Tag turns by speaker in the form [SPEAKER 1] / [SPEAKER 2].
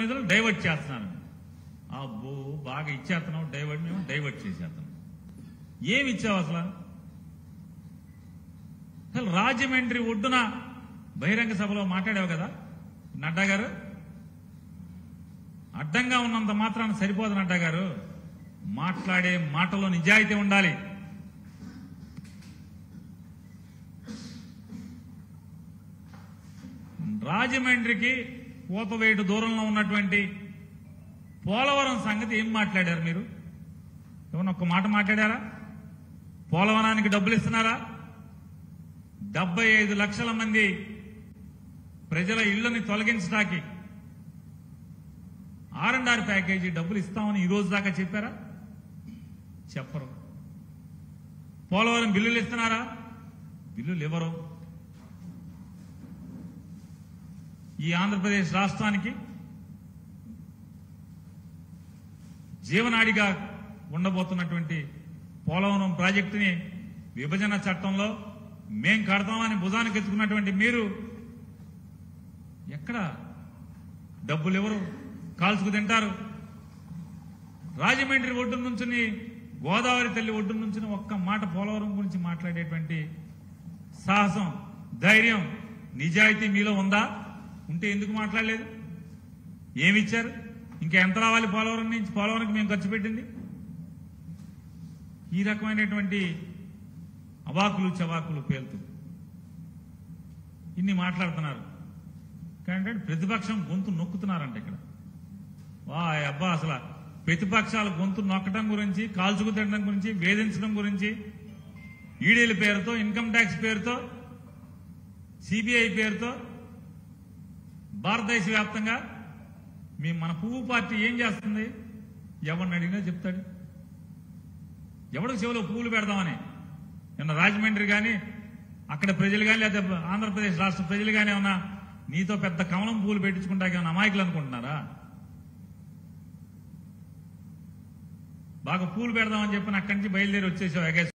[SPEAKER 1] నిధులు డైవర్ట్ చేస్తున్నాను అబ్బో బాగా ఇచ్చేస్తున్నావు డైవర్ట్ మేము డైవర్ట్ చేసేస్తున్నాం ఏమి ఇచ్చావు అసలు అసలు రాజమండ్రి ఒడ్డున బహిరంగ సభలో మాట్లాడావు కదా నడ్డా గారు అడ్డంగా ఉన్నంత మాత్రాన సరిపోదు నడ్డా గారు మాట్లాడే మాటలో నిజాయితీ ఉండాలి రాజమండ్రికి కోతవేటు దూరంలో ఉన్నటువంటి పోలవరం సంగతి ఏం మాట్లాడారు మీరు ఏమన్నా ఒక్క మాట మాట్లాడారా పోలవరానికి డబ్బులు ఇస్తున్నారా డెబ్బై ఐదు లక్షల మంది ప్రజల ఇళ్లని తొలగించడానికి ఆర్ అండ్ ఆర్ ప్యాకేజీ డబ్బులు ఇస్తామని ఈ రోజు దాకా చెప్పారా చెప్పరు పోలవరం బిల్లులు ఇస్తున్నారా బిల్లులు ఇవ్వరు ఈ ఆంధ్రప్రదేశ్ రాష్ట్రానికి జీవనాడిగా ఉండబోతున్నటువంటి పోలవరం ప్రాజెక్టుని విభజన చట్టంలో మేం కడతామని భుజానికి ఎత్తుకున్నటువంటి మీరు ఎక్కడ డబ్బులు ఎవరు కాల్చుకు తింటారు రాజమండ్రి ఒడ్డు నుంచి గోదావరి తల్లి ఒడ్డు నుంచి ఒక్క మాట పోలవరం గురించి మాట్లాడేటువంటి సాహసం ధైర్యం నిజాయితీ మీలో ఉందా ఉంటే ఎందుకు మాట్లాడలేదు ఏమిచ్చారు ఇంకా ఎంత రావాలి పోలవరం నుంచి పోలవరంకి మేము ఖర్చు పెట్టింది ఈ రకమైనటువంటి అవాకులు చవాకులు పేలుతూ ఇన్ని మాట్లాడుతున్నారు కానీ ప్రతిపక్షం గొంతు నొక్కుతున్నారంట ఇక్కడ వా అబ్బా అసలు ప్రతిపక్షాల గొంతు నొక్కడం గురించి కాల్చుకు తినడం గురించి వేధించడం గురించి ఈడీల పేరుతో ఇన్కమ్ ట్యాక్స్ పేరుతో సిబిఐ పేరుతో భారతదేశ వ్యాప్తంగా మీ మన పువ్వు పార్టీ ఏం చేస్తుంది ఎవరిని అడిగినా చెప్తాడు ఎవడికి చెవిలో పువ్వులు పెడదామని నిన్న రాజమండ్రి కానీ అక్కడ ప్రజలు కానీ లేదా ఆంధ్రప్రదేశ్ రాష్ట్ర ప్రజలు కానీ ఏమన్నా నీతో పెద్ద కమలం పువ్వులు పెట్టించుకుంటాక ఏమన్నా అమాయకులు అనుకుంటున్నారా బాగా పూలు పెడదామని చెప్పి అక్కడి నుంచి బయలుదేరి వచ్చేసావు ఎగేసి